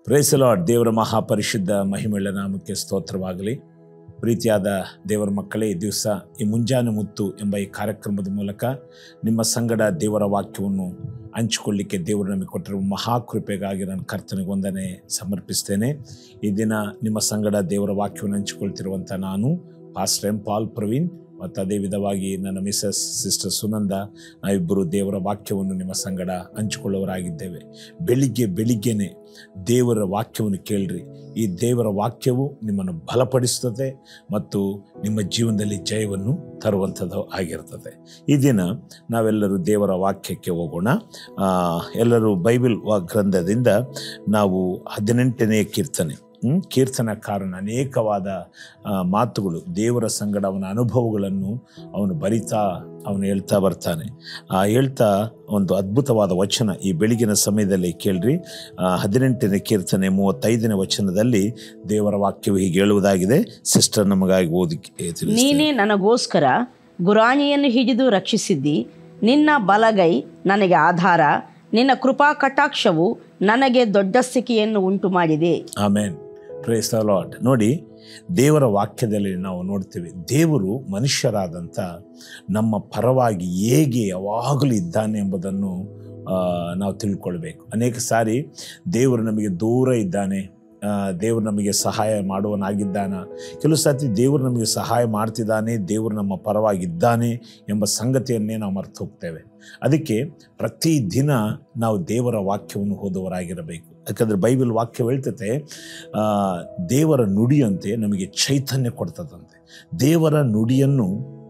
ಪ್ರೇಸಲಾಡ್ ದೇವರ ಮಹಾಪರಿಶುದ್ಧ ಮಹಿಮೆಳ ನಾಮಕ್ಕೆ ಸ್ತೋತ್ರವಾಗಲಿ ಪ್ರೀತಿಯಾದ ದೇವರ ಮಕ್ಕಳೇ ಈ ದಿವಸ ಈ ಮುಂಜಾನೆ ಮುತ್ತು ಎಂಬ ಈ ಕಾರ್ಯಕ್ರಮದ ಮೂಲಕ ನಿಮ್ಮ ಸಂಗಡ ದೇವರ ವಾಕ್ಯವನ್ನು ಹಂಚಿಕೊಳ್ಳಿಕ್ಕೆ ದೇವರು ನಮಗೆ ಕೊಟ್ಟಿರುವ ಮಹಾಕೃಪೆಗಾಗಿ ನಾನು ಕರ್ತನಿಗೆ ವಂದನೆ ಸಮರ್ಪಿಸ್ತೇನೆ ಈ ದಿನ ನಿಮ್ಮ ಸಂಗಡ ದೇವರ ವಾಕ್ಯವನ್ನು ಹಂಚಿಕೊಳ್ತಿರುವಂಥ ನಾನು ಪಾಸ್ಟರ್ ಎಂ ಪಾಲ್ ಪ್ರವೀಣ್ ಮತ್ತು ಅದೇ ವಿಧವಾಗಿ ನನ್ನ ಮಿಸಸ್ ಸಿಸ್ಟರ್ ಸುನಂದ ನಾವಿಬ್ಬರು ದೇವರ ವಾಕ್ಯವನ್ನು ನಿಮ್ಮ ಸಂಗಡ ಹಂಚಿಕೊಳ್ಳುವರಾಗಿದ್ದೇವೆ ಬೆಳಿಗ್ಗೆ ಬೆಳಿಗ್ಗೆನೆ ದೇವರ ವಾಕ್ಯವನ್ನು ಕೇಳ್ರಿ ಈ ದೇವರ ವಾಕ್ಯವು ನಿಮ್ಮನ್ನು ಬಲಪಡಿಸ್ತದೆ ಮತ್ತು ನಿಮ್ಮ ಜೀವನದಲ್ಲಿ ಜಯವನ್ನು ತರುವಂಥದ್ದು ಆಗಿರ್ತದೆ ಈ ದಿನ ನಾವೆಲ್ಲರೂ ದೇವರ ವಾಕ್ಯಕ್ಕೆ ಹೋಗೋಣ ಆ, ಎಲ್ಲರೂ ಬೈಬಲ್ ವಾ ಗ್ರಂಥದಿಂದ ನಾವು ಹದಿನೆಂಟನೆಯ ಕೀರ್ತನೆ ಹ್ಮ್? ಕೀರ್ತನಕಾರನ ಅನೇಕವಾದ ಆ, ಮಾತುಗಳು ದೇವರ ಸಂಗಡ ಅವನ ಅನುಭವಗಳನ್ನು ಅವನು ಬರಿತಾ ಅವನು ಹೇಳ್ತಾ ಬರ್ತಾನೆ ಆ ಹೇಳ್ತಾ ಒಂದು ಅದ್ಭುತವಾದ ವಚನ ಈ ಬೆಳಗಿನ ಸಮಯದಲ್ಲಿ ಕೇಳ್ರಿ ಆ, ಹದಿನೆಂಟನೇ ಕೀರ್ತನೆ ಮೂವತ್ತೈದನೇ ವಚನದಲ್ಲಿ ದೇವರ ವಾಕ್ಯವು ಹೀಗೆ ಹೇಳುವುದಾಗಿದೆ ಸಿಸ್ಟರ್ ನಮಗಾಗಿ ಓದಿ ತಿಳಿಸ್ತಾರೆ. ನೀನೇ ನನಗೋಸ್ಕರ ಗುರಾಣಿಯನ್ನು ಹಿಡಿದು ರಕ್ಷಿಸಿದ್ದಿ ನಿನ್ನ ಬಲಗೈ ನನಗೆ ಆಧಾರ ನಿನ್ನ ಕೃಪಾ ಕಟಾಕ್ಷವು ನನಗೆ ದೊಡ್ಡ ಸ್ಥಿತಿಯನ್ನು ಉಂಟು ಮಾಡಿದೆ ಆಮೇನ್ ಪ್ರೇಸ್ ದ ಲಾರ್ಡ್ ನೋಡಿ ದೇವರ ವಾಕ್ಯದಲ್ಲಿ ನಾವು ನೋಡ್ತೀವಿ ದೇವರು ಮನುಷ್ಯರಾದಂಥ ನಮ್ಮ ಪರವಾಗಿ ಹೇಗೆ ಯಾವಾಗಲೂ ಇದ್ದಾನೆ ಎಂಬುದನ್ನು ಆ, ನಾವು ತಿಳ್ಕೊಳ್ಬೇಕು ಅನೇಕ ಸಾರಿ ದೇವರು ನಮಗೆ ದೂರ ಇದ್ದಾನೆ ಆ, ದೇವರು ನಮಗೆ ಸಹಾಯ ಮಾಡುವನಾಗಿದ್ದಾನ ಕೆಲವು ಸರ್ತಿ ದೇವರು ನಮಗೆ ಸಹಾಯ ಮಾಡ್ತಿದ್ದಾನೆ ದೇವರು ನಮ್ಮ ಪರವಾಗಿದ್ದಾನೆ ಎಂಬ ಸಂಗತಿಯನ್ನೇ ನಾವು ಮರೆತು ಹೋಗ್ತೇವೆ ಅದಕ್ಕೆ ಪ್ರತಿದಿನ ನಾವು ದೇವರ ವಾಕ್ಯವನ್ನು ಓದುವರಾಗಿರಬೇಕು ಯಾಕಂದರೆ ಬೈಬಲ್ ವಾಕ್ಯ ಹೇಳ್ತತೆ ಆ, ದೇವರ ನುಡಿಯಂತೆ ನಮಗೆ ಚೈತನ್ಯ ಕೊಡ್ತದಂತೆ ದೇವರ ನುಡಿಯನ್ನು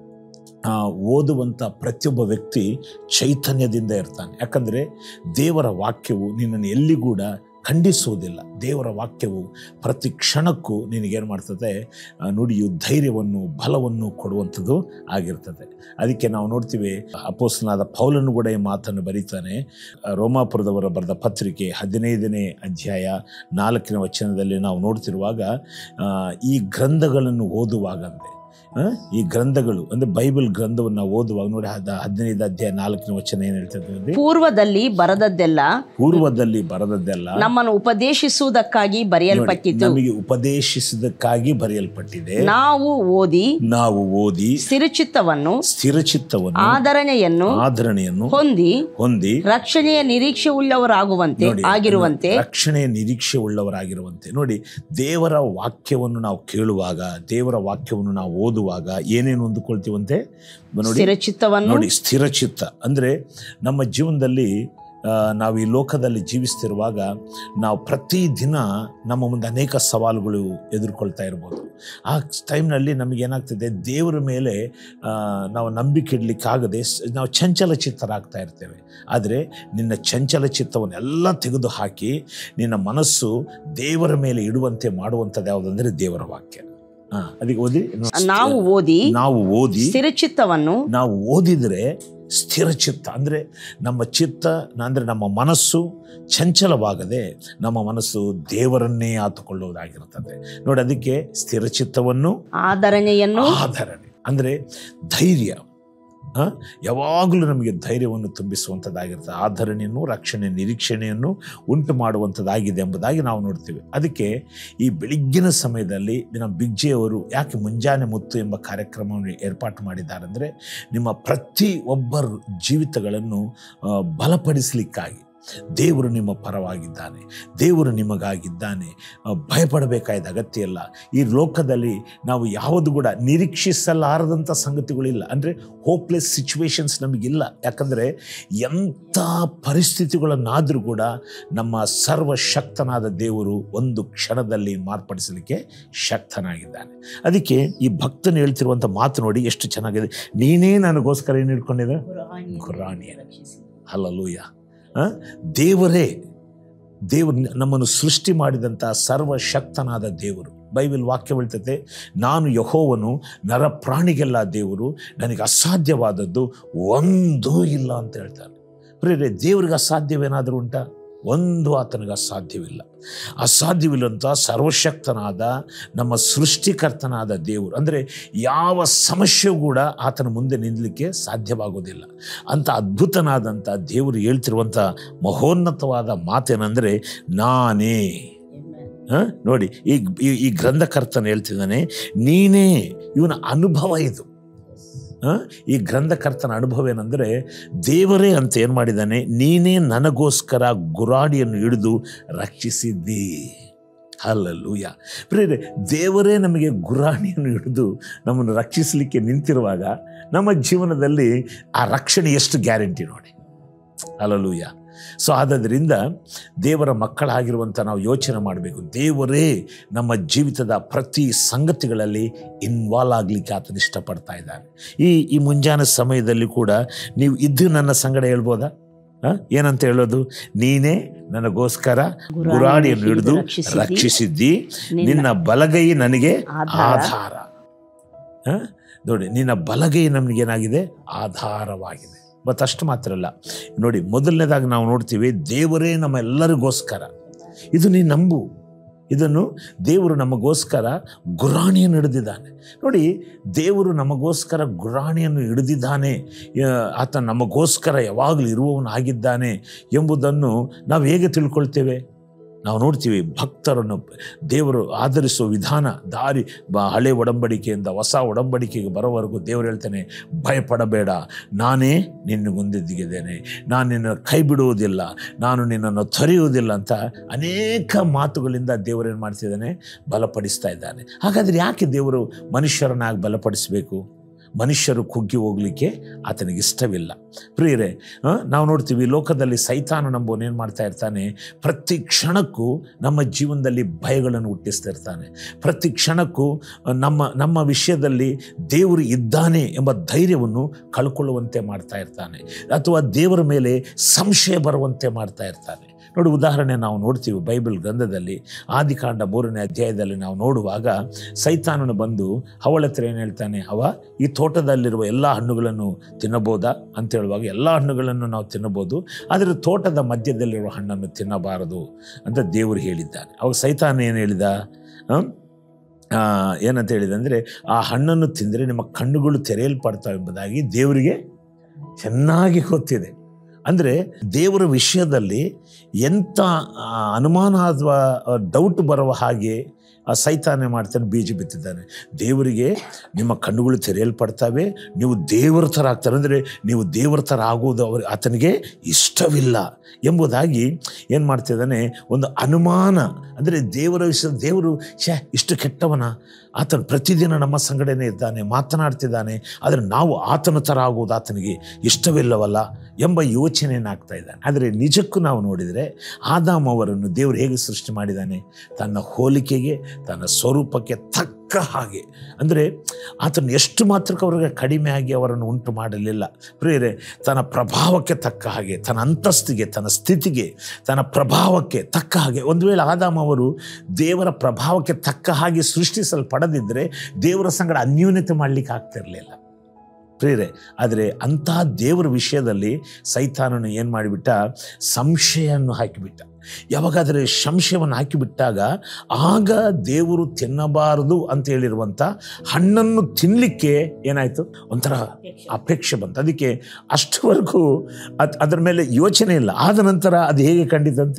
ಆ, ಓದುವಂಥ ಪ್ರತಿಯೊಬ್ಬ ವ್ಯಕ್ತಿ ಚೈತನ್ಯದಿಂದ ಇರ್ತಾನೆ ಯಾಕಂದರೆ ದೇವರ ವಾಕ್ಯವು ನಿನ್ನನ್ನು ಎಲ್ಲಿಗೂಡ ಖಂಡಿಸುವುದಿಲ್ಲ ದೇವರ ವಾಕ್ಯವು ಪ್ರತಿ ಕ್ಷಣಕ್ಕೂ ನಿನಗೇನು ಮಾಡ್ತದೆ ಆ, ನುಡಿಯು ಧೈರ್ಯವನ್ನು ಬಲವನ್ನು ಕೊಡುವಂಥದ್ದು ಆಗಿರ್ತದೆ ಅದಕ್ಕೆ ನಾವು ನೋಡ್ತೀವಿ ಅಪೋಸ್ನಾದ ಪೌಲನು ಕೂಡ ಈ ಮಾತನ್ನು ಬರೀತಾನೆ ಆ, ರೋಮಾಪುರದವರ ಬರೆದ ಪತ್ರಿಕೆ ಹದಿನೈದನೇ ಅಧ್ಯಾಯ ನಾಲ್ಕನೇ ವಚನದಲ್ಲಿ ನಾವು ನೋಡ್ತಿರುವಾಗ ಆ, ಈ ಗ್ರಂಥಗಳನ್ನು ಓದುವಾಗಂತೆ ಆ, ಈ ಗ್ರಂಥಗಳು ಅಂದರೆ ಬೈಬಲ್ ಗ್ರಂಥವನ್ನು ನಾವು ಓದುವಾಗ ನೋಡಿ ಹದ ಹದಿನೈದು ಅಧ್ಯಾಯ ನಾಲ್ಕನೇ ವಚನ ಏನು ಹೇಳ್ತದೆ ನೋಡಿ ಪೂರ್ವದಲ್ಲಿ ಬರದದ್ದೆಲ್ಲ ಪೂರ್ವದಲ್ಲಿ ಬರದದ್ದೆಲ್ಲ ನಮ್ಮನ್ನು ಉಪದೇಶಿಸುವುದಕ್ಕಾಗಿ ಬರೆಯಲ್ಪಟ್ಟಿತು ನಮಗೆ ಉಪದೇಶಿಸಿದಕ್ಕಾಗಿ ಬರೆಯಲ್ಪಟ್ಟಿದೆ ನಾವು ಓದಿ ನಾವು ಓದಿ ಸಿರುಚಿತ್ತವನ್ನು ಸ್ಥಿರಚಿತ್ತವನ್ನು ಆಧರಣೆಯನ್ನು ಆಧರಣೆಯನ್ನು ಹೊಂದಿ ಹೊಂದಿ ರಕ್ಷಣೆಯ ನಿರೀಕ್ಷೆ ಉಳ್ಳವರಾಗುವಂತೆ ನೋಡಿ, ಆಗಿರುವಂತೆ ರಕ್ಷಣೆಯ ನಿರೀಕ್ಷೆ ಉಳ್ಳವರಾಗಿರುವಂತೆ ನೋಡಿ ದೇವರ ವಾಕ್ಯವನ್ನು ನಾವು ಕೇಳುವಾಗ ದೇವರ ವಾಕ್ಯವನ್ನು ನಾವು ಓದುವಾಗ ಏನೇನು ಹೊಂದಿಕೊಳ್ತೀವಂತೆ ನೋಡಿ ಸ್ಥಿರಚಿತ್ತವನ್ನು ನೋಡಿ ಸ್ಥಿರಚಿತ್ತ ಅಂದರೆ ನಮ್ಮ ಜೀವನದಲ್ಲಿ ಆ, ನಾವು ಈ ಲೋಕದಲ್ಲಿ ಜೀವಿಸ್ತಿರುವಾಗ ನಾವು ಪ್ರತಿದಿನ ನಮ್ಮ ಮುಂದೆ ಅನೇಕ ಸವಾಲುಗಳು ಎದುರ್ಕೊಳ್ತಾ ಇರ್ಬೋದು ಆ ಟೈಮ್ನಲ್ಲಿ ನಮಗೇನಾಗ್ತದೆ ದೇವರ ಮೇಲೆ ಆ, ನಾವು ನಂಬಿಕೆ ಇಡಲಿಕ್ಕಾಗದೆ ಸ್- ನಾವು ಚಂಚಲ ಚಿತ್ತರಾಗ್ತಾ ಇರ್ತೇವೆ ಆದರೆ ನಿನ್ನ ಚಂಚಲ ಚಿತ್ತವನ್ನೆಲ್ಲ ತೆಗೆದು ಹಾಕಿ ನಿನ್ನ ಮನಸ್ಸು ದೇವರ ಮೇಲೆ ಇಡುವಂತೆ ಮಾಡುವಂಥದ್ದು ಯಾವುದಂದರೆ ದೇವರ ವಾಕ್ಯ ಹಾಂ ಅದಕ್ಕೆ ಓದಿ ನಾವು ಓದಿ ನಾವು ಓದಿ ಸ್ಥಿರಚಿತ್ತವನ್ನು ನಾವು ಓದಿದರೆ ಸ್ಥಿರ ಚಿತ್ತ ಅಂದರೆ ನಮ್ಮ ಚಿತ್ತ ಅಂದರೆ ನಮ್ಮ ಮನಸ್ಸು ಚಂಚಲವಾಗದೆ ನಮ್ಮ ಮನಸ್ಸು ದೇವರನ್ನೇ ಆತುಕೊಳ್ಳುವುದಾಗಿರುತ್ತದೆ ನೋಡಿ ಅದಕ್ಕೆ ಸ್ಥಿರ ಚಿತ್ತವನ್ನು ಆಧರಣೆಯನ್ನು ಆಧರಣೆ ಅಂದರೆ ಧೈರ್ಯ ಆ, ಯಾವಾಗಲೂ ನಮಗೆ ಧೈರ್ಯವನ್ನು ತುಂಬಿಸುವಂಥದ್ದಾಗಿರ್ತದೆ ಆಧರಣೆಯನ್ನು ರಕ್ಷಣೆ ನಿರೀಕ್ಷಣೆಯನ್ನು ಉಂಟು ಮಾಡುವಂಥದ್ದಾಗಿದೆ ಎಂಬುದಾಗಿ ನಾವು ನೋಡ್ತೀವಿ ಅದಕ್ಕೆ ಈ ಬೆಳಿಗ್ಗಿನ ಸಮಯದಲ್ಲಿ ನಮ್ಮ ಬಿಗ್ಜೆ ಅವರು ಯಾಕೆ ಮುಂಜಾನೆ ಮುತ್ತು ಎಂಬ ಕಾರ್ಯಕ್ರಮವನ್ನು ಏರ್ಪಾಟು ಮಾಡಿದ್ದಾರೆ ಅಂದರೆ ನಿಮ್ಮ ಪ್ರತಿ ಒಬ್ಬರ ಜೀವಿತಗಳನ್ನು ಆ, ಬಲಪಡಿಸಲಿಕ್ಕಾಗಿ ದೇವರು ನಿಮ್ಮ ಪರವಾಗಿದ್ದಾನೆ ದೇವರು ನಿಮಗಾಗಿದ್ದಾನೆ ಆ, ಭಯಪಡಬೇಕಾದ ಅಗತ್ಯ ಇಲ್ಲ ಈ ಲೋಕದಲ್ಲಿ ನಾವು ಯಾವುದು ಕೂಡ ನಿರೀಕ್ಷಿಸಲಾರದಂಥ ಸಂಗತಿಗಳಿಲ್ಲ ಅಂದರೆ ಹೋಪ್ಲೆಸ್ ಸಿಚುವೇಶನ್ಸ್ ನಮಗಿಲ್ಲ ಯಾಕಂದರೆ ಎಂಥ ಪರಿಸ್ಥಿತಿಗಳನ್ನಾದರೂ ಕೂಡ ನಮ್ಮ ಸರ್ವಶಕ್ತನಾದ ದೇವರು ಒಂದು ಕ್ಷಣದಲ್ಲಿ ಮಾರ್ಪಡಿಸಲಿಕ್ಕೆ ಶಕ್ತನಾಗಿದ್ದಾನೆ ಅದಕ್ಕೆ ಈ ಭಕ್ತನು ಹೇಳ್ತಿರುವಂಥ ಮಾತು ನೋಡಿ ಎಷ್ಟು ಚೆನ್ನಾಗಿದೆ ನೀನೇ ನನಗೋಸ್ಕರ ಏನು ಇಟ್ಕೊಂಡಿದೆ ಗುರಾಣಿಯ ಹಲಲೂಯ ಆ? ದೇವರೇ ದೇವರು ನಮ್ಮನ್ನು ಸೃಷ್ಟಿ ಮಾಡಿದಂಥ ಸರ್ವಶಕ್ತನಾದ ದೇವರು ಬೈಬಲ್ ವಾಕ್ಯ ಹೇಳ್ತತೆ ನಾನು ಯಹೋವನು ನರ ಪ್ರಾಣಿಗೆಲ್ಲ ದೇವರು ನನಗೆ ಅಸಾಧ್ಯವಾದದ್ದು ಒಂದೂ ಇಲ್ಲ ಅಂತ ಹೇಳ್ತಾರೆ ಪ್ರೇರೆ ದೇವರಿಗೆ ಅಸಾಧ್ಯವೇನಾದರೂ ಉಂಟಾ ಒಂದು ಆತನಿಗೆ ಅಸಾಧ್ಯವಿಲ್ಲ ಅಸಾಧ್ಯವಿಲ್ಲಂಥ ಸರ್ವಶಕ್ತನಾದ ನಮ್ಮ ಸೃಷ್ಟಿಕರ್ತನಾದ ದೇವರು ಅಂದರೆ ಯಾವ ಸಮಸ್ಯೆ ಕೂಡ ಆತನ ಮುಂದೆ ನಿಲ್ಲಲಿಕ್ಕೆ ಸಾಧ್ಯವಾಗೋದಿಲ್ಲ ಅಂಥ ಅದ್ಭುತನಾದಂಥ ದೇವರು ಹೇಳ್ತಿರುವಂಥ ಮಹೋನ್ನತವಾದ ಮಾತೇನೆಂದರೆ ನಾನೇ ಆ? ನೋಡಿ ಈ ಈ- ಈ ಗ್ರಂಥಕರ್ತನ ಹೇಳ್ತಿದ್ದಾನೆ ನೀನೇ ಇವನ ಅನುಭವ ಇದು ಆ? ಈ ಗ್ರಂಥಕರ್ತನ ಅನುಭವ ಏನಂದರೆ ದೇವರೇ ಅಂತ ಏನು ಮಾಡಿದ್ದಾನೆ ನೀನೇ ನನಗೋಸ್ಕರ ಗುರಾಣಿಯನ್ನು ಹಿಡಿದು ರಕ್ಷಿಸಿದ್ದಿ ಅಲ್ಲಲ್ಲೂಯ ಪ್ರೇರೆ ದೇವರೇ ನಮಗೆ ಗುರಾಣಿಯನ್ನು ಹಿಡಿದು ನಮ್ಮನ್ನು ರಕ್ಷಿಸಲಿಕ್ಕೆ ನಿಂತಿರುವಾಗ ನಮ್ಮ ಜೀವನದಲ್ಲಿ ಆ ರಕ್ಷಣೆ ಎಷ್ಟು ಗ್ಯಾರಂಟಿ ನೋಡಿ ಅಲ್ಲಲ್ಲೂಯ ಸೊ ಆದ್ದರಿಂದ ದೇವರ ಮಕ್ಕಳಾಗಿರುವಂಥ ನಾವು ಯೋಚನೆ ಮಾಡಬೇಕು ದೇವರೇ ನಮ್ಮ ಜೀವಿತದ ಪ್ರತಿ ಸಂಗತಿಗಳಲ್ಲಿ ಇನ್ವಾಲ್ವ್ ಆಗಲಿಕ್ಕೆ ಆತನ ಇಷ್ಟಪಡ್ತಾ ಇದ್ದಾನೆ ಈ ಈ ಮುಂಜಾನೆ ಸಮಯದಲ್ಲಿ ಕೂಡ ನೀವು ಇದ್ದು ನನ್ನ ಸಂಗಡ ಹೇಳ್ಬೋದಾ ಆ? ಏನಂತ ಹೇಳೋದು ನೀನೇ ನನಗೋಸ್ಕರ ಗುರಾಣಿಯನ್ನು ಹಿಡಿದು ರಕ್ಷಿಸಿದ್ದಿ. ರಕ್ಷಿಸಿದ್ದಿ ನಿನ್ನ ನಿನ್ನ ಬಲಗೈ ನನಗೆ ಆಧಾರ. ಆಧಾರ ಆ? ನೋಡಿ ನಿನ್ನ ಬಲಗೈ ನಮಗೇನಾಗಿದೆ ಆಧಾರವಾಗಿದೆ ಮತ್ತು ಅಷ್ಟು ಮಾತ್ರ ಅಲ್ಲ ನೋಡಿ ಮೊದಲನೇದಾಗಿ ನಾವು ನೋಡ್ತೀವಿ ದೇವರೇ ನಮ್ಮೆಲ್ಲರಿಗೋಸ್ಕರ ಇದು ನೀನು ನಂಬು ಇದನ್ನು ದೇವರು ನಮಗೋಸ್ಕರ ಗುರಾಣಿಯನ್ನು ಹಿಡಿದಿದ್ದಾನೆ ನೋಡಿ ದೇವರು ನಮಗೋಸ್ಕರ ಗುರಾಣಿಯನ್ನು ಹಿಡಿದಿದ್ದಾನೆ ಆ, ಆತ ನಮಗೋಸ್ಕರ ಯಾವಾಗಲೂ ಇರುವವನಾಗಿದ್ದಾನೆ ಎಂಬುದನ್ನು ನಾವು ಹೇಗೆ ತಿಳ್ಕೊಳ್ತೇವೆ ನಾವು ನೋಡ್ತೀವಿ ಭಕ್ತರನ್ನು ದೇವರು ಆಧರಿಸುವ ವಿಧಾನ ದಾರಿ ಬ ಹಳೆ ಒಡಂಬಡಿಕೆಯಿಂದ ಹೊಸ ಒಡಂಬಡಿಕೆಗೆ ಬರೋವರೆಗೂ ದೇವರು ಹೇಳ್ತಾನೆ ಭಯಪಡಬೇಡ ನಾನೇ ನಿನ್ನಗೊಂದಿದ್ದೇನೆ ನಾನು ನಿನ್ನ ಕೈ ಬಿಡುವುದಿಲ್ಲ ನಾನು ನಿನ್ನನ್ನು ತೊರೆಯುವುದಿಲ್ಲ ಅಂತ ಅನೇಕ ಮಾತುಗಳಿಂದ ದೇವರೇನು ಮಾಡ್ತಿದ್ದಾನೆ ಬಲಪಡಿಸ್ತಾ ಇದ್ದಾನೆ ಹಾಗಾದರೆ ಯಾಕೆ ದೇವರು ಮನುಷ್ಯರನ್ನಾಗಿ ಬಲಪಡಿಸಬೇಕು ಮನುಷ್ಯರು ಕುಗ್ಗಿ ಹೋಗಲಿಕ್ಕೆ ಆತನಿಗೆ ಇಷ್ಟವಿಲ್ಲ ಪ್ರಿಯರೇ ಆ, ನಾವು ನೋಡ್ತೀವಿ ಈ ಲೋಕದಲ್ಲಿ ಸೈತಾನ ನಂಬೋನು ಏನು ಮಾಡ್ತಾ ಇರ್ತಾನೆ ಪ್ರತಿ ಕ್ಷಣಕ್ಕೂ ನಮ್ಮ ಜೀವನದಲ್ಲಿ ಭಯಗಳನ್ನು ಹುಟ್ಟಿಸ್ತಾ ಇರ್ತಾನೆ ಪ್ರತಿ ಕ್ಷಣಕ್ಕೂ ಆ, ನಮ್ಮ ನಮ್ಮ ವಿಷಯದಲ್ಲಿ ದೇವರು ಇದ್ದಾನೆ ಎಂಬ ಧೈರ್ಯವನ್ನು ಕಳ್ಕೊಳ್ಳುವಂತೆ ಮಾಡ್ತಾ ಇರ್ತಾನೆ ಅಥವಾ ದೇವರ ಮೇಲೆ ಸಂಶಯ ಬರುವಂತೆ ಮಾಡ್ತಾ ಇರ್ತಾನೆ ನೋಡಿ ಉದಾಹರಣೆ ನಾವು ನೋಡ್ತೀವಿ ಬೈಬಲ್ ಗ್ರಂಥದಲ್ಲಿ ಆದಿಕಾಂಡ ಮೂರನೇ ಅಧ್ಯಾಯದಲ್ಲಿ ನಾವು ನೋಡುವಾಗ ಸೈತಾನನು ಬಂದು ಅವಳ ಹತ್ರ ಏನು ಹೇಳ್ತಾನೆ ಅವ ಈ ತೋಟದಲ್ಲಿರುವ ಎಲ್ಲ ಹಣ್ಣುಗಳನ್ನು ತಿನ್ನಬೋದಾ ಅಂತ ಹೇಳುವಾಗ ಎಲ್ಲ ಹಣ್ಣುಗಳನ್ನು ನಾವು ತಿನ್ನಬಹುದು ಆದರೆ ತೋಟದ ಮಧ್ಯದಲ್ಲಿರುವ ಹಣ್ಣನ್ನು ತಿನ್ನಬಾರದು ಅಂತ ದೇವರು ಹೇಳಿದ್ದಾನೆ ಅವಾಗ ಸೈತಾನ ಏನು ಹೇಳಿದ ಆ? ಆ, ಏನಂತ ಹೇಳಿದ ಅಂದರೆ ಆ ಹಣ್ಣನ್ನು ತಿಂದರೆ ನಿಮ್ಮ ಕಣ್ಣುಗಳು ತೆರೆಯಲ್ಪಡ್ತಾವೆ ಎಂಬುದಾಗಿ ದೇವರಿಗೆ ಚೆನ್ನಾಗಿ ಗೊತ್ತಿದೆ ಅಂದರೆ ದೇವರ ವಿಷಯದಲ್ಲಿ ಎಂಥ ಆ, ಅನುಮಾನ ಅಥವಾ ಡೌಟ್ ಬರುವ ಹಾಗೆ ಆ ಸೈತಾನೆ ಮಾಡ್ತಾನೆ ಬೀಜ ಬಿತ್ತಿದ್ದಾನೆ ದೇವರಿಗೆ ನಿಮ್ಮ ಕಣ್ಣುಗಳು ತೆರೆಯಲ್ಪಡ್ತವೆ ನೀವು ದೇವರ ಥರ ಆಗ್ತಾರೆ ಅಂದರೆ ನೀವು ದೇವರ ಥರ ಆಗುವುದು ಅವ್ರ ಆತನಿಗೆ ಇಷ್ಟವಿಲ್ಲ ಎಂಬುದಾಗಿ ಏನು ಮಾಡ್ತಿದ್ದಾನೆ ಒಂದು ಅನುಮಾನ ಅಂದರೆ ದೇವರ ವಿಷಯ ದೇವರು ಛೇ ಇಷ್ಟು ಕೆಟ್ಟವನ ಆತನು ಪ್ರತಿದಿನ ನಮ್ಮ ಸಂಗಡನೆ ಇದ್ದಾನೆ ಮಾತನಾಡ್ತಿದ್ದಾನೆ ಆದರೆ ನಾವು ಆತನ ಥರ ಆಗುವುದು ಆತನಿಗೆ ಇಷ್ಟವಿಲ್ಲವಲ್ಲ ಎಂಬ ಯೋಚನೆಯನ್ನು ಆಗ್ತಾ ಇದ್ದಾನೆ ಆದರೆ ನಿಜಕ್ಕೂ ನಾವು ನೋಡಿದರೆ ಆದಾಮ್ ಅವರನ್ನು ದೇವರು ಹೇಗೆ ಸೃಷ್ಟಿ ಮಾಡಿದ್ದಾನೆ ತನ್ನ ಹೋಲಿಕೆಗೆ ತನ್ನ ಸ್ವರೂಪಕ್ಕೆ ತಕ್ಕ ಹಾಗೆ ಅಂದರೆ ಆತನು ಎಷ್ಟು ಮಾತ್ರಕ್ಕೆ ಅವರಿಗೆ ಕಡಿಮೆ ಆಗಿ ಅವರನ್ನು ಉಂಟು ಮಾಡಲಿಲ್ಲ ಪ್ರಿಯರೇ ತನ್ನ ಪ್ರಭಾವಕ್ಕೆ ತಕ್ಕ ಹಾಗೆ ತನ್ನ ಅಂತಸ್ತಿಗೆ ತನ್ನ ಸ್ಥಿತಿಗೆ ತನ್ನ ಪ್ರಭಾವಕ್ಕೆ ತಕ್ಕ ಹಾಗೆ ಒಂದು ವೇಳೆ ಆದಾಮ್ ಅವರು ದೇವರ ಪ್ರಭಾವಕ್ಕೆ ತಕ್ಕ ಹಾಗೆ ಸೃಷ್ಟಿಸಲ್ಪಡದಿದ್ದರೆ ದೇವರ ಸಂಗಡ ಅನ್ಯೂನ್ಯತೆ ಮಾಡಲಿಕ್ಕೆ ಆಗ್ತಿರಲಿಲ್ಲ ಪ್ರಿಯರೇ ಆದರೆ ಅಂತಹ ದೇವರ ವಿಷಯದಲ್ಲಿ ಸೈತಾನನು ಏನು ಮಾಡಿಬಿಟ್ಟ ಸಂಶಯವನ್ನು ಹಾಕಿಬಿಟ್ಟ ಯಾವಾಗಾದರೆ ಸಂಶಯವನ್ನು ಹಾಕಿಬಿಟ್ಟಾಗ ಆಗ ದೇವರು ತಿನ್ನಬಾರದು ಅಂತ ಹೇಳಿರುವಂಥ ಹಣ್ಣನ್ನು ತಿನ್ನಲಿಕ್ಕೆ ಏನಾಯಿತು ಒಂಥರ ಅಪೇಕ್ಷೆ ಬಂತು ಅದಕ್ಕೆ ಅಷ್ಟವರೆಗೂ ಅದು ಅದರ ಮೇಲೆ ಯೋಚನೆ ಇಲ್ಲ ಆದ ನಂತರ ಅದು ಹೇಗೆ ಕಂಡಿತಂತೆ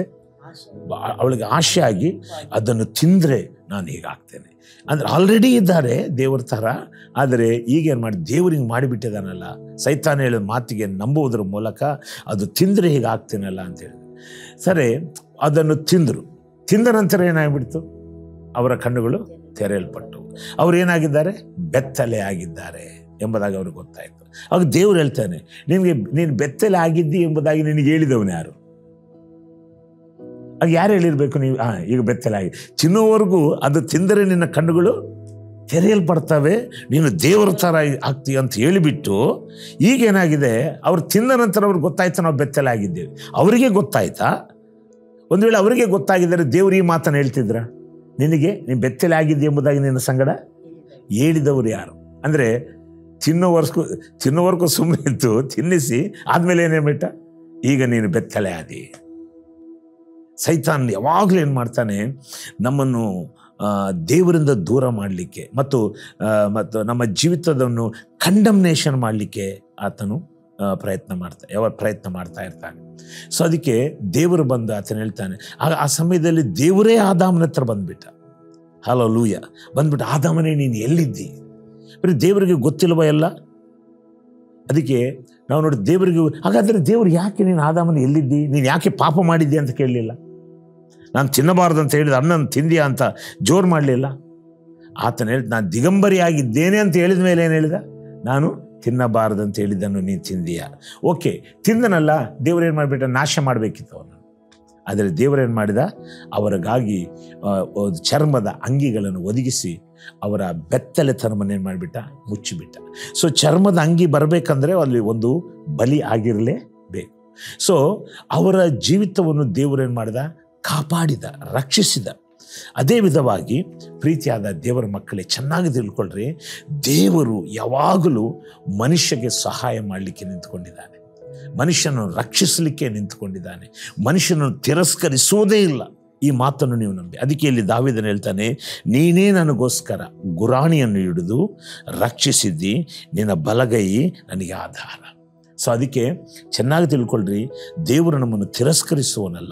ಬಾ- ಅವಳಿಗೆ ಆಶೆ ಆಗಿ ಅದನ್ನು ತಿಂದರೆ ನಾನು ಹೀಗಾಗ್ತೇನೆ ಅಂದರೆ ಆಲ್ರೆಡಿ ಇದ್ದಾರೆ ದೇವ್ರ ಥರ ಆದರೆ ಈಗೇನು ಮಾಡಿ ದೇವ್ರಿಗೆ ಮಾಡಿಬಿಟ್ಟಿದ್ದಾನಲ್ಲ ಸೈತಾನ ಹೇಳಿದ ಮಾತಿಗೆ ನಂಬುವುದರ ಮೂಲಕ ಅದು ತಿಂದರೆ ಹೀಗೆ ಆಗ್ತೇನಲ್ಲ ಅಂತ ಹೇಳಿದ್ರು ಸರಿ ಅದನ್ನು ತಿಂದರು ತಿಂದ ನಂತರ ಏನಾಗ್ಬಿಡ್ತು ಅವರ ಕಣ್ಣುಗಳು ತೆರೆಯಲ್ಪಟ್ಟು ಅವ್ರು ಏನಾಗಿದ್ದಾರೆ ಬೆತ್ತಲೆ ಆಗಿದ್ದಾರೆ ಎಂಬುದಾಗಿ ಅವ್ರಿಗೆ ಗೊತ್ತಾಯಿತು ಆಗ ದೇವ್ರು ಹೇಳ್ತಾನೆ ನಿನಗೆ ನೀನು ಬೆತ್ತಲೆ ಆಗಿದ್ದಿ ಎಂಬುದಾಗಿ ನಿನಗೆ ಹೇಳಿದವನು ಯಾರು ಆಗ ಯಾರು ಹೇಳಿರ್ಬೇಕು ನೀವು ಹಾಂ ಈಗ ಬೆತ್ತಲೆ ಆಗಿ ತಿನ್ನುವವರೆಗೂ ಅದು ತಿಂದರೆ ನಿನ್ನ ಕಣ್ಣುಗಳು ತೆರೆಯಲ್ಪಡ್ತವೆ ನೀನು ದೇವರ ಥರ ಆಗ್ತೀಯ ಅಂತ ಹೇಳಿಬಿಟ್ಟು ಈಗೇನಾಗಿದೆ ಅವ್ರು ತಿಂದ ನಂತರ ಅವ್ರಿಗೆ ಗೊತ್ತಾಯ್ತು ನಾವು ಬೆತ್ತಲೆ ಆಗಿದ್ದೇವೆ ಅವರಿಗೆ ಗೊತ್ತಾಯ್ತಾ ಒಂದು ವೇಳೆ ಅವರಿಗೆ ಗೊತ್ತಾಗಿದ್ದರೆ ದೇವ್ರು ಈ ಮಾತನ್ನು ಹೇಳ್ತಿದ್ರ ನಿನಗೆ ನೀನು ಬೆತ್ತಲೆ ಆಗಿದ್ದೆ ಎಂಬುದಾಗಿ ನಿನ್ನ ಸಂಗಡ ಹೇಳಿದವರು ಯಾರು ಅಂದರೆ ತಿನ್ನೋವರೆಗೂ ತಿನ್ನೋವರೆಗೂ ಸುಮ್ಮನೆ ಇತ್ತು ತಿನ್ನಿಸಿ ಆದಮೇಲೆ ಏನೇ ಬಿಟ್ಟ ಈಗ ನೀನು ಬೆತ್ತಲೆ ಆದಿ ಸೈತಾನ್ ಯಾವಾಗಲೂ ಏನು ಮಾಡ್ತಾನೆ ನಮ್ಮನ್ನು ಆ, ದೇವರಿಂದ ದೂರ ಮಾಡಲಿಕ್ಕೆ ಮತ್ತು ಆ, ಮತ್ತು ನಮ್ಮ ಜೀವಿತವನ್ನು ಕಂಡಮ್ನೇಷನ್ ಮಾಡಲಿಕ್ಕೆ ಆತನು ಆ, ಪ್ರಯತ್ನ ಮಾಡ್ತಾ ಯಾವ ಪ್ರಯತ್ನ ಮಾಡ್ತಾ ಇರ್ತಾನೆ ಸೊ ಅದಕ್ಕೆ ದೇವರು ಬಂದು ಆತನ ಹೇಳ್ತಾನೆ ಆಗ ಆ ಸಮಯದಲ್ಲಿ ದೇವರೇ ಆದಾಮನ ಹತ್ರ ಬಂದ್ಬಿಟ್ಟ ಹಲೋ ಲೂಯ ಬಂದ್ಬಿಟ್ಟು ಆದಾಮನೇ ನೀನು ಎಲ್ಲಿದ್ದಿ ಬರೀ ದೇವರಿಗೆ ಗೊತ್ತಿಲ್ವ ಎಲ್ಲ ಅದಕ್ಕೆ ನಾವು ನೋಡಿ ದೇವರಿಗೆ ಹಾಗಾದರೆ ದೇವರು ಯಾಕೆ ನೀನು ಆದಾಮನ ಎಲ್ಲಿದ್ದಿ ನೀನು ಯಾಕೆ ಪಾಪ ಮಾಡಿದ್ದಿ ಅಂತ ಕೇಳಲಿಲ್ಲ ನಾನು ತಿನ್ನಬಾರ್ದು ಅಂತ ಹೇಳಿದ ಅಣ್ಣನ ತಿಂದಿಯಾ ಅಂತ ಜೋರು ಮಾಡಲಿಲ್ಲ ಆತನ ಹೇಳಿ ನಾನು ದಿಗಂಬರಿಯಾಗಿದ್ದೇನೆ ಅಂತ ಹೇಳಿದ ಮೇಲೆ ಏನು ಹೇಳಿದ ನಾನು ತಿನ್ನಬಾರದು ಅಂತ ಹೇಳಿದ್ದನ್ನು ನೀನು ತಿಂದೀಯಾ ಓಕೆ ತಿಂದನಲ್ಲ ದೇವರೇನು ಮಾಡಿಬಿಟ್ಟ ನಾಶ ಮಾಡಬೇಕಿತ್ತು ಅವನು ಆದರೆ ದೇವರೇನು ಮಾಡಿದ ಅವರಿಗಾಗಿ ಆ, ಒಂದು ಚರ್ಮದ ಅಂಗಿಗಳನ್ನು ಒದಗಿಸಿ ಅವರ ಬೆತ್ತಲೆತನವನ್ನು ಏನು ಮಾಡಿಬಿಟ್ಟ ಮುಚ್ಚಿಬಿಟ್ಟ ಸೊ ಚರ್ಮದ ಅಂಗಿ ಬರಬೇಕಂದ್ರೆ ಅಲ್ಲಿ ಒಂದು ಬಲಿ ಆಗಿರಲೇಬೇಕು ಸೊ ಅವರ ಜೀವಿತವನ್ನು ದೇವರೇನು ಮಾಡಿದ ಕಾಪಾಡಿದ ರಕ್ಷಿಸಿದ ಅದೇ ವಿಧವಾಗಿ ಪ್ರೀತಿಯಾದ ದೇವರ ಮಕ್ಕಳೇ ಚೆನ್ನಾಗಿ ತಿಳ್ಕೊಳ್ರಿ ದೇವರು ಯಾವಾಗಲೂ ಮನುಷ್ಯಗೆ ಸಹಾಯ ಮಾಡಲಿಕ್ಕೆ ನಿಂತ್ಕೊಂಡಿದ್ದಾನೆ ಮನುಷ್ಯನನ್ನು ರಕ್ಷಿಸಲಿಕ್ಕೆ ನಿಂತ್ಕೊಂಡಿದ್ದಾನೆ ಮನುಷ್ಯನನ್ನು ತಿರಸ್ಕರಿಸುವುದೇ ಇಲ್ಲ ಈ ಮಾತನ್ನು ನೀವು ನಂಬಿ ಅದಕ್ಕೆ ಇಲ್ಲಿ ದಾವಿದನು ಹೇಳ್ತಾನೆ ನೀನೇ ನನಗೋಸ್ಕರ ಗುರಾಣಿಯನ್ನು ಹಿಡಿದು ರಕ್ಷಿಸಿದ್ದಿ ನಿನ್ನ ಬಲಗೈ ನನಗೆ ಆಧಾರ ಸೊ ಅದಕ್ಕೆ ಚೆನ್ನಾಗಿ ತಿಳ್ಕೊಳ್ರಿ ದೇವರು ನಮ್ಮನ್ನು ತಿರಸ್ಕರಿಸುವನಲ್ಲ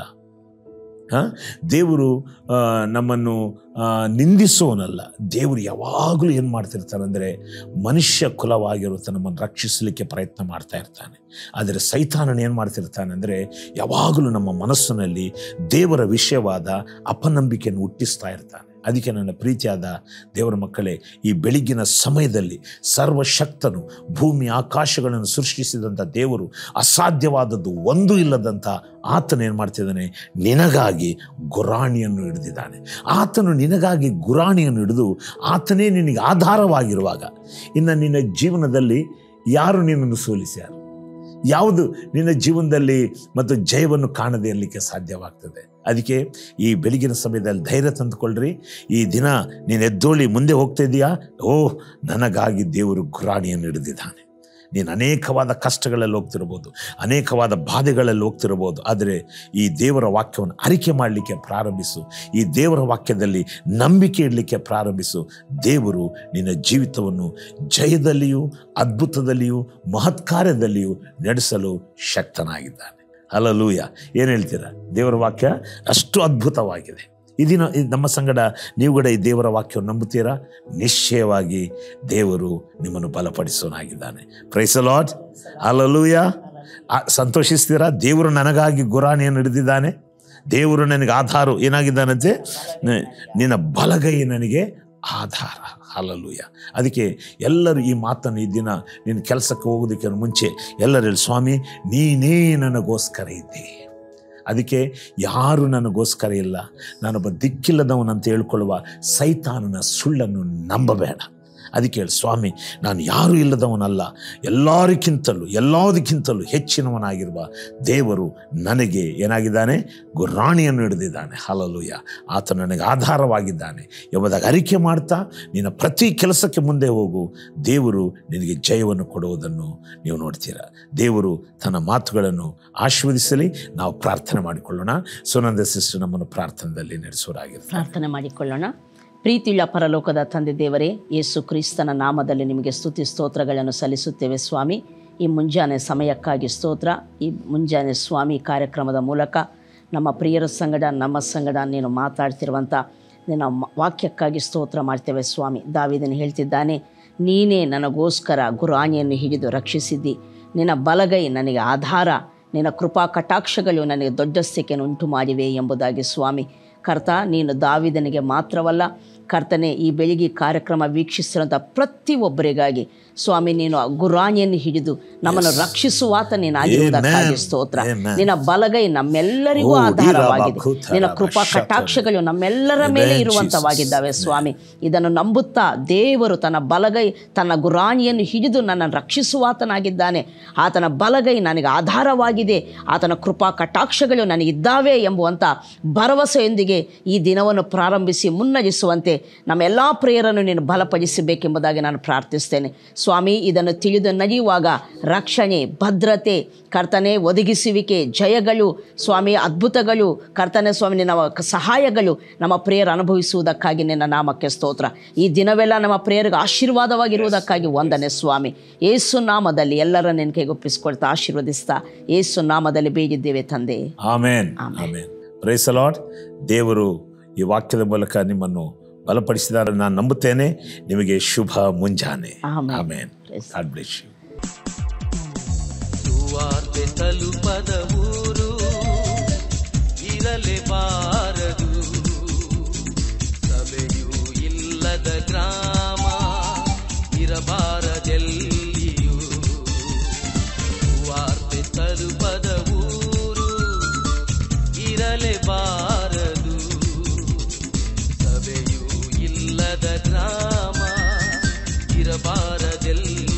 ಆ? ದೇವರು ಆ, ನಮ್ಮನ್ನು ಆ, ನಿಂದಿಸುವನಲ್ಲ ದೇವರು ಯಾವಾಗಲೂ ಏನು ಮಾಡ್ತಿರ್ತಾನೆ ಅಂದರೆ ಮನುಷ್ಯ ಕುಲವಾಗಿರುತ್ತೆ ನಮ್ಮನ್ನು ರಕ್ಷಿಸಲಿಕ್ಕೆ ಪ್ರಯತ್ನ ಮಾಡ್ತಾ ಇರ್ತಾನೆ ಆದರೆ ಸೈತಾನನ ಏನು ಮಾಡ್ತಿರ್ತಾನೆ ಅಂದರೆ ಯಾವಾಗಲೂ ನಮ್ಮ ಮನಸ್ಸಿನಲ್ಲಿ ದೇವರ ವಿಷಯವಾದ ಅಪನಂಬಿಕೆಯನ್ನು ಹುಟ್ಟಿಸ್ತಾ ಇರ್ತಾನೆ ಅದಕ್ಕೆ ನನ್ನ ಪ್ರೀತಿಯಾದ ದೇವರ ಮಕ್ಕಳೇ ಈ ಬೆಳಗ್ಗಿನ ಸಮಯದಲ್ಲಿ ಸರ್ವಶಕ್ತನು ಭೂಮಿ ಆಕಾಶಗಳನ್ನು ಸೃಷ್ಟಿಸಿದಂಥ ದೇವರು ಅಸಾಧ್ಯವಾದದ್ದು ಒಂದು ಇಲ್ಲದಂಥ ಆತನು ಏನು ಮಾಡ್ತಿದ್ದಾನೆ ನಿನಗಾಗಿ ಗುರಾಣಿಯನ್ನು ಹಿಡಿದಿದ್ದಾನೆ ಆತನು ನಿನಗಾಗಿ ಗುರಾಣಿಯನ್ನು ಹಿಡಿದು ಆತನೇ ನಿನಗೆ ಆಧಾರವಾಗಿರುವಾಗ ಇನ್ನು ನಿನ್ನ ಜೀವನದಲ್ಲಿ ಯಾರು ನಿನ್ನನ್ನು ಸೋಲಿಸ್ಯಾರು ಯಾವುದು ನಿನ್ನ ಜೀವನದಲ್ಲಿ ಮತ್ತು ಜಯವನ್ನು ಕಾಣದೇ ಇರಲಿಕ್ಕೆ ಸಾಧ್ಯವಾಗ್ತದೆ ಅದಕ್ಕೆ ಈ ಬೆಳಗಿನ ಸಮಯದಲ್ಲಿ ಧೈರ್ಯ ತಂದುಕೊಳ್ಳ್ರಿ ಈ ದಿನ ನೀನು ಎದ್ದೋಳಿ ಮುಂದೆ ಹೋಗ್ತಾ ಇದೆಯಾ ಓ ನನಗಾಗಿ ದೇವರು ಗುರಾಣಿಯನ್ನು ಹಿಡಿದಿದ್ದಾನೆ ನೀನು ಅನೇಕವಾದ ಕಷ್ಟಗಳಲ್ಲಿ ಹೋಗ್ತಿರ್ಬೋದು ಅನೇಕವಾದ ಬಾಧೆಗಳಲ್ಲಿ ಹೋಗ್ತಿರ್ಬೋದು ಆದರೆ ಈ ದೇವರ ವಾಕ್ಯವನ್ನು ಅರಿಕೆ ಮಾಡಲಿಕ್ಕೆ ಪ್ರಾರಂಭಿಸು ಈ ದೇವರ ವಾಕ್ಯದಲ್ಲಿ ನಂಬಿಕೆ ಇಡಲಿಕ್ಕೆ ಪ್ರಾರಂಭಿಸು ದೇವರು ನಿನ್ನ ಜೀವಿತವನ್ನು ಜಯದಲ್ಲಿಯೂ ಅದ್ಭುತದಲ್ಲಿಯೂ ಮಹತ್ಕಾರ್ಯದಲ್ಲಿಯೂ ನಡೆಸಲು ಶಕ್ತನಾಗಿದ್ದಾನೆ ಅಲ್ಲಲೂಯ ಏನು ಹೇಳ್ತೀರಾ ದೇವರ ವಾಕ್ಯ ಅಷ್ಟು ಅದ್ಭುತವಾಗಿದೆ ಈ ದಿನ ಈ ನಮ್ಮ ಸಂಗಡ ನೀವು ಕೂಡ ಈ ದೇವರ ವಾಕ್ಯವನ್ನು ನಂಬುತ್ತೀರಾ ನಿಶ್ಚಯವಾಗಿ ದೇವರು ನಿಮ್ಮನ್ನು ಬಲಪಡಿಸೋನಾಗಿದ್ದಾನೆ ಪ್ರೈಸ್ ಲಾರ್ಡ್ ಅಲ್ಲಲೂಯ ಸಂತೋಷಿಸ್ತೀರಾ ದೇವರು ನನಗಾಗಿ ಗುರಾಣಿಯನ್ನು ಹಿಡಿದಿದ್ದಾನೆ ದೇವರು ನನಗೆ ಆಧಾರ ಏನಾಗಿದ್ದಾನಂತೆ ನ- ನಿನ್ನ ಬಲಗೈ ನನಗೆ ಆಧಾರ ಹಾಲಲ್ಲೂಯ ಅದಕ್ಕೆ ಎಲ್ಲರೂ ಈ ಮಾತನ್ನು ಈ ದಿನ ನಿನ್ನ ಕೆಲಸಕ್ಕೆ ಹೋಗೋದಕ್ಕೆ ಮುಂಚೆ ಎಲ್ಲರೂ ಹೇಳಿ ಸ್ವಾಮಿ ನೀನೇ ನನಗೋಸ್ಕರ ಇದ್ದೆ ಅದಕ್ಕೆ ಯಾರು ನನಗೋಸ್ಕರ ಇಲ್ಲ ನಾನೊಬ್ಬ ದಿಕ್ಕಿಲ್ಲದವನಂತ ಹೇಳ್ಕೊಳ್ಳುವ ಸೈತಾನನ ಸುಳ್ಳನ್ನು ನಂಬಬೇಡ ಅದಕ್ಕೆ ಹೇಳಿ ಸ್ವಾಮಿ ನಾನು ಯಾರೂ ಇಲ್ಲದವನಲ್ಲ ಎಲ್ಲರಿಗಿಂತಲೂ ಎಲ್ಲದಕ್ಕಿಂತಲೂ ಹೆಚ್ಚಿನವನಾಗಿರುವ ದೇವರು ನನಗೆ ಏನಾಗಿದ್ದಾನೆ ಗುರಾಣಿಯನ್ನು ಹಿಡಿದಿದ್ದಾನೆ ಹಾಲಲೂಯ ಆತ ನನಗೆ ಆಧಾರವಾಗಿದ್ದಾನೆ ಎಂಬುದಾಗಿ ಅರಿಕೆ ಮಾಡ್ತಾ ನಿನ್ನ ಪ್ರತಿ ಕೆಲಸಕ್ಕೆ ಮುಂದೆ ಹೋಗು ದೇವರು ನಿನಗೆ ಜಯವನ್ನು ಕೊಡುವುದನ್ನು ನೀವು ನೋಡ್ತೀರಾ ದೇವರು ತನ್ನ ಮಾತುಗಳನ್ನು ಆಶೀರ್ವದಿಸಲಿ ನಾವು ಪ್ರಾರ್ಥನೆ ಮಾಡಿಕೊಳ್ಳೋಣ ಸುನಂದ ಸಿಸ್ಟರ್ ನಮ್ಮನ್ನು ಪ್ರಾರ್ಥನೆಯಲ್ಲಿ ನಡೆಸೋರಾಗಿರ್ತಾರೆ ಪ್ರಾರ್ಥನೆ ಮಾಡಿಕೊಳ್ಳೋಣ ಪ್ರೀತಿಯುಳ್ಳ ಪರಲೋಕದ ತಂದೆ ದೇವರೇ ಯೇಸು ಕ್ರಿಸ್ತನ ನಾಮದಲ್ಲಿ ನಿಮಗೆ ಸ್ತುತಿ ಸ್ತೋತ್ರಗಳನ್ನು ಸಲ್ಲಿಸುತ್ತೇವೆ ಸ್ವಾಮಿ ಈ ಮುಂಜಾನೆ ಸಮಯಕ್ಕಾಗಿ ಸ್ತೋತ್ರ ಈ ಮುಂಜಾನೆ ಸ್ವಾಮಿ ಕಾರ್ಯಕ್ರಮದ ಮೂಲಕ ನಮ್ಮ ಪ್ರಿಯರ ಸಂಗಡ ನಮ್ಮ ಸಂಗಡ ನೀನು ಮಾತಾಡ್ತಿರುವಂಥ ನಿನ್ನ ಮ- ವಾಕ್ಯಕ್ಕಾಗಿ ಸ್ತೋತ್ರ ಮಾಡ್ತೇವೆ ಸ್ವಾಮಿ ದಾವಿದನು ಹೇಳ್ತಿದ್ದಾನೆ ನೀನೇ ನನಗೋಸ್ಕರ ಗುರಾಣಿಯನ್ನು ಹಿಡಿದು ರಕ್ಷಿಸಿದ್ದಿ ನಿನ್ನ ಬಲಗೈ ನನಗೆ ಆಧಾರ ನಿನ್ನ ಕೃಪಾ ಕಟಾಕ್ಷಗಳು ನನಗೆ ದೊಡ್ಡ ಸ್ಥಿತಿಯನ್ನು ಉಂಟು ಮಾಡಿವೆ ಎಂಬುದಾಗಿ ಸ್ವಾಮಿ ಕರ್ತ ನೀನು ದಾವಿದನಿಗೆ ಮಾತ್ರವಲ್ಲ ಕರ್ತನೆ ಈ ಬೆಳಿಗ್ಗೆ ಕಾರ್ಯಕ್ರಮ ವೀಕ್ಷಿಸಿರುವಂಥ ಪ್ರತಿಯೊಬ್ಬರಿಗಾಗಿ ಸ್ವಾಮಿ ನೀನು ಆ ಗುರಾಣಿಯನ್ನು ಹಿಡಿದು ನಮ್ಮನ್ನು ರಕ್ಷಿಸುವಾತ ನೀನಾಗಿರುವುದಕ್ಕಾಗಿ Amen. ಸ್ತೋತ್ರ Amen. ನಿನ್ನ ಬಲಗೈ ನಮ್ಮೆಲ್ಲರಿಗೂ ಓ, ಆಧಾರವಾಗಿದೆ ವೀರಭಕುತ ನಿನ್ನ ಕೃಪಾ ರಕ್ಷಕ. ಕಟಾಕ್ಷಗಳು ನಮ್ಮೆಲ್ಲರ ಮೇಲೆ Amen, ಇರುವಂತವಾಗಿದ್ದಾವೆ Jesus. ಸ್ವಾಮಿ ಇದನ್ನು ನಂಬುತ್ತಾ ದೇವರು ತನ್ನ ಬಲಗೈ ತನ್ನ ಗುರಾಣಿಯನ್ನು ಹಿಡಿದು ನನ್ನನ್ನು ರಕ್ಷಿಸುವಾತನಾಗಿದ್ದಾನೆ ಆತನ ಬಲಗೈ ನನಗೆ ಆಧಾರವಾಗಿದೆ ಆತನ ಕೃಪಾ ಕಟಾಕ್ಷಗಳು ನನಗಿದ್ದಾವೆ ಎಂಬುವಂಥ ಭರವಸೆಯೊಂದಿಗೆ ಈ ದಿನವನ್ನು ಪ್ರಾರಂಭಿಸಿ ಮುನ್ನಡೆಸುವಂತೆ ನಮ್ಮ ಎಲ್ಲ ಪ್ರೇಯರನ್ನು ನೀನು ಬಲಪಡಿಸಬೇಕೆಂಬುದಾಗಿ ನಾನು ಪ್ರಾರ್ಥಿಸ್ತೇನೆ ಸ್ವಾಮಿ ಇದನ್ನು ತಿಳಿದು ನಡೆಯುವಾಗ ರಕ್ಷಣೆ ಭದ್ರತೆ ಕರ್ತನೆ ಒದಗಿಸುವಿಕೆ ಜಯಗಳು ಸ್ವಾಮಿ ಅದ್ಭುತಗಳು ಕರ್ತನೆ ಸ್ವಾಮಿ ನಿನ್ನ ಕ- ಸಹಾಯಗಳು ನಮ್ಮ ಪ್ರೇಯರ್ ಅನುಭವಿಸುವುದಕ್ಕಾಗಿ ನಿನ್ನ ನಾಮಕ್ಕೆ ಸ್ತೋತ್ರ ಈ ದಿನವೆಲ್ಲ ನಮ್ಮ ಪ್ರೇಯರ್ಗೆ ಆಶೀರ್ವಾದವಾಗಿರುವುದಕ್ಕಾಗಿ ವಂದನೆ ಸ್ವಾಮಿ ಏಸು ನಾಮದಲ್ಲಿ ಎಲ್ಲರ ನಿನ್ನ ಕೈಗೊಪ್ಪಿಸ್ಕೊಳ್ತಾ ಆಶೀರ್ವದಿಸ್ತಾ ಏಸು ನಾಮದಲ್ಲಿ ಬೇಗಿದ್ದೇವೆ ತಂದೆ ಆಮೇನ್ ಆಮೇನ್ ಪ್ರೈಸ್ ಲಾರ್ಡ್ ದೇವರು ಈ ವಾಕ್ಯದ ಮೂಲಕ ನಿಮ್ಮನ್ನು ಬಲಪಡಿಸಿದ್ದಾರೆ ನಾನು ನಂಬುತ್ತೇನೆ ನಿಮಗೆ ಶುಭ ಮುಂಜಾನೆ amen. Amen Praise god bless you ಸುವಾರ್ತೆ ತಲುಪದ ಊರು ಇರಲೇಬಾರದು ಸಭೆಯೂ ಇಲ್ಲದ ಗ್ರಾಮ ಇರಬಾರದೆಲ್ಲಿಯೂ ಸುವಾರ್ತೆ ತಲುಪದ ಊರು ಇರಲೇಬಾರದು ಸಭೆಯೂ ಇಲ್ಲದ ಗ್ರಾಮ ಇರಬಾರದೆಲ್ಲಿಯೂ